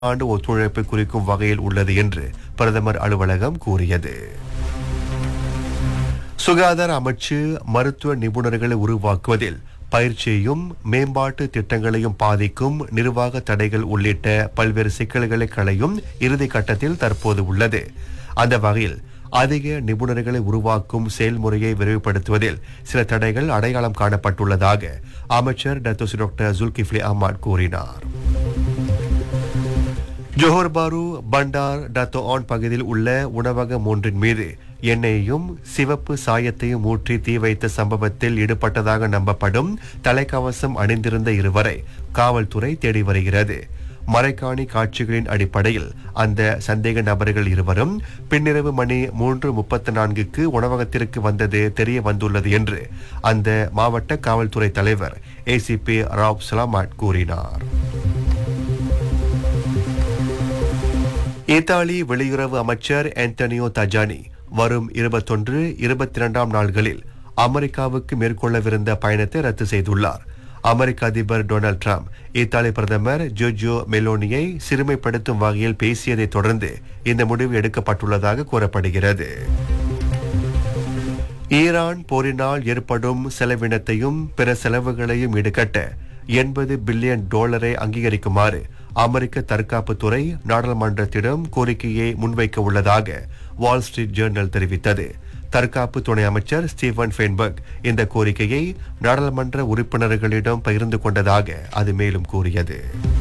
ஆண்டு ஒத்துழைப்பை குறிக்கும் வகையில் உள்ளது என்று பிரதமர் அலுவலகம் கூறியது சுகாதார அமைச்சு மருத்துவ நிபுணர்களை உருவாக்குவதில் பயிற்சியையும் மேம்பாட்டு திட்டங்களையும் பாதிக்கும் நிர்வாக தடைகள் உள்ளிட்ட பல்வேறு சிக்கல்களை களையும் இறுதி கட்டத்தில் தற்போது உள்ளது அந்த வகையில் அதிக நிபுணர்களை உருவாக்கும் செயல்முறையை விரைவுபடுத்துவதில் சில தடைகள் அடையாளம் காணப்பட்டுள்ளதாக அமைச்சர் டத்தோசி டாக்டர் ஜுல்கிஃப்லி அஹ்மத் கூறினார் ஜோஹர் பாரு பண்டார் டத்தோ ஆன் பகுதியில் உள்ள உணவகம் ஒன்றின் மீது எண்ணெயையும் சிவப்பு சாயத்தையும் ஊற்றி தீ வைத்த சம்பவத்தில் ஈடுபட்டதாக நம்பப்படும் தலைக்கவசம் அணிந்திருந்த இருவரை காவல்துறை தேடி வருகிறது மறைக்காணி காட்சிகளின் அடிப்படையில் அந்த சந்தேக நபர்கள் இருவரும் பின்னிரவு மணி மூன்று முப்பத்தி நான்குக்கு உணவகத்திற்கு வந்தது தெரிய வந்துள்ளது என்று அந்த மாவட்ட காவல்துறை தலைவர் ஏசிபி ராவ் சலாமாட் கூறினார் இத்தாலி வெளியுறவு அமைச்சர் ஆண்டனியோ தஜானி வரும் இருபத்தொன்று இருபத்தி இரண்டாம் நாள்களில் அமெரிக்காவுக்கு மேற்கொள்ளவிருந்த பயணத்தை ரத்து செய்துள்ளார் அமெரிக்க அதிபர் டொனால்ட் ட்ரம்ப் இத்தாலி பிரதமர் ஜோஜோ மெலோனியை சிறுமைப்படுத்தும் வகையில் பேசியதைத் தொடர்ந்து இந்த முடிவு எடுக்கப்பட்டுள்ளதாக கூறப்படுகிறது ஈரான் போரினால் ஏற்படும் செலவினத்தையும் பிற செலவுகளையும் ஈடுகட்ட எண்பது பில்லியன் டாலரை அங்கீகரிக்குமாறு அமெரிக்க தற்காப்புத்துறை நாடாளுமன்றத்திடம் கோரிக்கையை முன்வைக்க உள்ளதாக வால் ஸ்ட்ரீட் ஜேர்னல் தெரிவித்தது தற்காப்பு துணை அமைச்சர் ஸ்டீவன் ஃபென்பர்க் இந்த கோரிக்கையை நாடாளுமன்ற உறுப்பினர்களிடம் பகிர்ந்து கொண்டதாக அது மேலும் கூறியது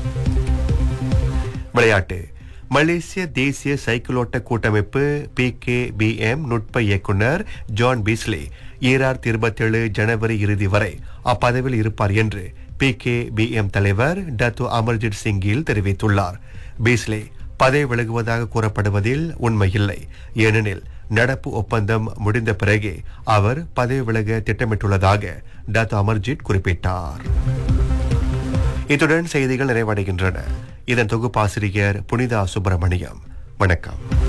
விளையாட்டு மலேசிய தேசிய சைக்கிளோட்ட கூட்டமைப்பு பி கே பி எம் நுட்ப இயக்குனர் ஜான் பீஸ்லி ஈராயிரத்தி இருபத்தேழு ஜனவரி இறுதி வரை அப்பதவியில் இருப்பார் என்று பி கே பி எம் தலைவர் டத்து அமர்ஜித் சிங்கில் தெரிவித்துள்ளார் பீஸ்லே பதவி விலகுவதாக கூறப்படுவதில் உண்மையில்லை ஏனெனில் நடப்பு ஒப்பந்தம் முடிந்த பிறகே அவர் பதவி விலக திட்டமிட்டுள்ளதாக டத்து அமர்ஜித் குறிப்பிட்டார் இத்துடன் செய்திகள் நிறைவடைகின்றன இதன் தொகுப்பாசிரியர் புனிதா சுப்பிரமணியம் வணக்கம்